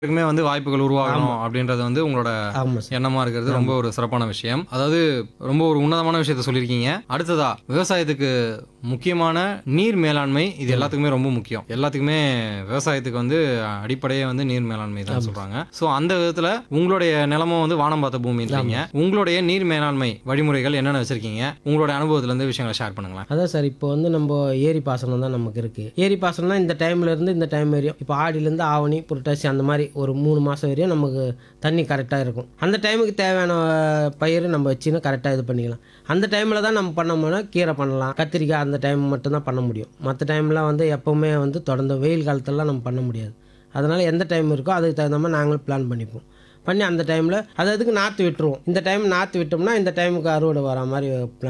எல்லாருக்குமே வந்து வாய்ப்புகள் உருவாகணும் அப்படின்றது வந்து உங்களோட ஆமாம் சார் எண்ணமா இருக்கிறது ரொம்ப ஒரு சிறப்பான விஷயம் அதாவது ரொம்ப ஒரு உன்னதமான விஷயத்த சொல்லியிருக்கீங்க அடுத்ததா விவசாயத்துக்கு முக்கியமான நீர் மேலாண்மை இது எல்லாத்துக்குமே ரொம்ப முக்கியம் எல்லாத்துக்குமே விவசாயத்துக்கு வந்து அடிப்படையே வந்து நீர் மேலாண்மை தான் சொல்றாங்க ஸோ அந்த விதத்துல உங்களுடைய நிலமும் வந்து வானம் பார்த்த பூமின்றீங்க உங்களுடைய நீர் மேலாண்மை வழிமுறைகள் என்னென்ன வச்சிருக்கீங்க உங்களோட அனுபவத்துல இருந்து விஷயங்களை ஷேர் பண்ணுங்களேன் அதான் சார் இப்போ வந்து நம்ம ஏரி பாசனம் தான் நமக்கு இருக்குது ஏரி பாசனம்னா இந்த டைம்ல இருந்து இந்த டைம் வரையும் இப்போ ஆடியிலேருந்து ஆவணி புரட்டாசி அந்த மாதிரி ஒரு மூணு மாதம் வரையும் நமக்கு தண்ணி கரெக்டாக இருக்கும் அந்த டைமுக்கு தேவையான அஹ், பயிர் நம்ம வச்சுன்னு கரெக்டாக இது பண்ணிக்கலாம் அந்த டைமில் தான் நம்ம பண்ணோம்னா கீரை பண்ணலாம் கத்திரிக்காய் அந்த டைம் மட்டும்தான் பண்ண முடியும் மற்ற டைம்லாம் வந்து எப்போவுமே வந்து தொடர்ந்து வெயில் காலத்துலலாம் நம்ம பண்ண முடியாது அதனால் எந்த டைம் இருக்கோ அதுக்கு தகுந்த மாதிரி நாங்களும் பிளான் பண்ணிப்போம் பண்ணி அந்த டைமில் அது அதுக்கு நாற்று விட்டுருவோம் இந்த டைம் நாற்று விட்டோம்னா இந்த டைமுக்கு அறுவடை வர மாதிரி